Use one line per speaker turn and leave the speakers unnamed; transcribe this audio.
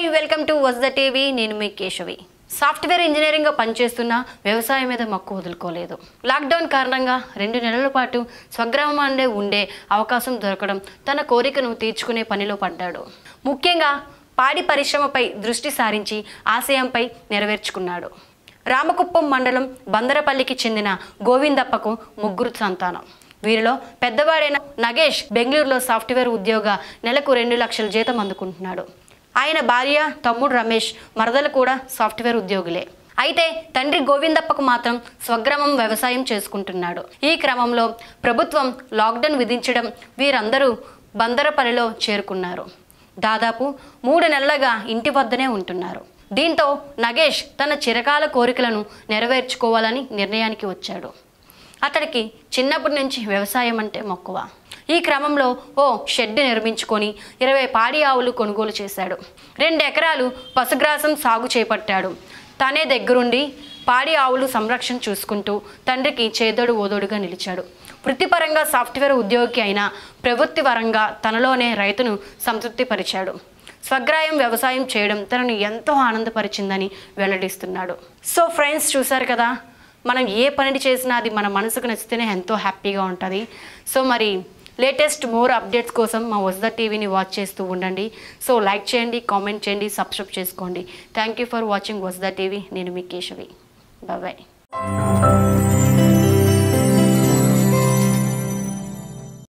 welcome to వస్ ద TV నేను మీ కేశవి సాఫ్ట్వేర్ ఇంజనీరింగ్గా పనిచేస్తున్న వ్యవసాయం మీద మక్కువ వదులుకోలేదు లాక్డౌన్ కారణంగా రెండు నెలల పాటు స్వగ్రామాన్నే ఉండే అవకాశం దొరకడం తన కోరికను తీర్చుకునే పనిలో పడ్డాడు ముఖ్యంగా పాడి పరిశ్రమపై దృష్టి సారించి ఆశయంపై నెరవేర్చుకున్నాడు రామకుప్పం మండలం బందరపల్లికి చెందిన గోవిందప్పకు ముగ్గురు సంతానం వీరిలో పెద్దవాడైన నగేష్ బెంగళూరులో సాఫ్ట్వేర్ ఉద్యోగ నెలకు రెండు లక్షల జీతం అందుకుంటున్నాడు ఆయన భార్య తమ్ముడు రమేష్ మరదలు కూడా సాఫ్ట్వేర్ ఉద్యోగులే అయితే తండ్రి గోవిందప్పకు మాత్రం స్వగ్రామం వ్యవసాయం చేసుకుంటున్నాడు ఈ క్రమంలో ప్రభుత్వం లాక్డౌన్ విధించడం వీరందరూ బందరపల్లిలో చేరుకున్నారు దాదాపు మూడు నెలలుగా ఇంటి వద్దనే ఉంటున్నారు దీంతో నగేష్ తన చిరకాల కోరికలను నెరవేర్చుకోవాలని నిర్ణయానికి వచ్చాడు అతడికి చిన్నప్పటి నుంచి వ్యవసాయం అంటే మక్కువ ఈ క్రమంలో ఓ షెడ్ నిర్మించుకొని ఇరవై పాడి ఆవులు కొనుగోలు చేశాడు రెండు ఎకరాలు పశుగ్రాసం సాగు చేపట్టాడు తనే దగ్గరుండి పాడి ఆవులు సంరక్షణ చూసుకుంటూ తండ్రికి చేదోడు ఓదోడుగా నిలిచాడు వృత్తిపరంగా సాఫ్ట్వేర్ ఉద్యోగి అయిన ప్రవృత్తి పరంగా తనలోనే రైతును సంతృప్తిపరిచాడు స్వగ్రాయం వ్యవసాయం చేయడం తనను ఎంతో ఆనందపరిచిందని వెల్లడిస్తున్నాడు సో ఫ్రెండ్స్ చూశారు కదా మనం ఏ పని చేసినా అది మన మనసుకు నచ్చితేనే ఎంతో హ్యాపీగా ఉంటుంది సో మరి లేటెస్ట్ మోర్ అప్డేట్స్ కోసం మా వజ్ద టీవీని వాచ్ చేస్తూ ఉండండి సో లైక్ చేయండి కామెంట్ చేయండి సబ్స్క్రైబ్ చేసుకోండి థ్యాంక్ యూ ఫర్ వాచింగ్ వజ్ద టీవీ నేను మీ కేశవి బాయ్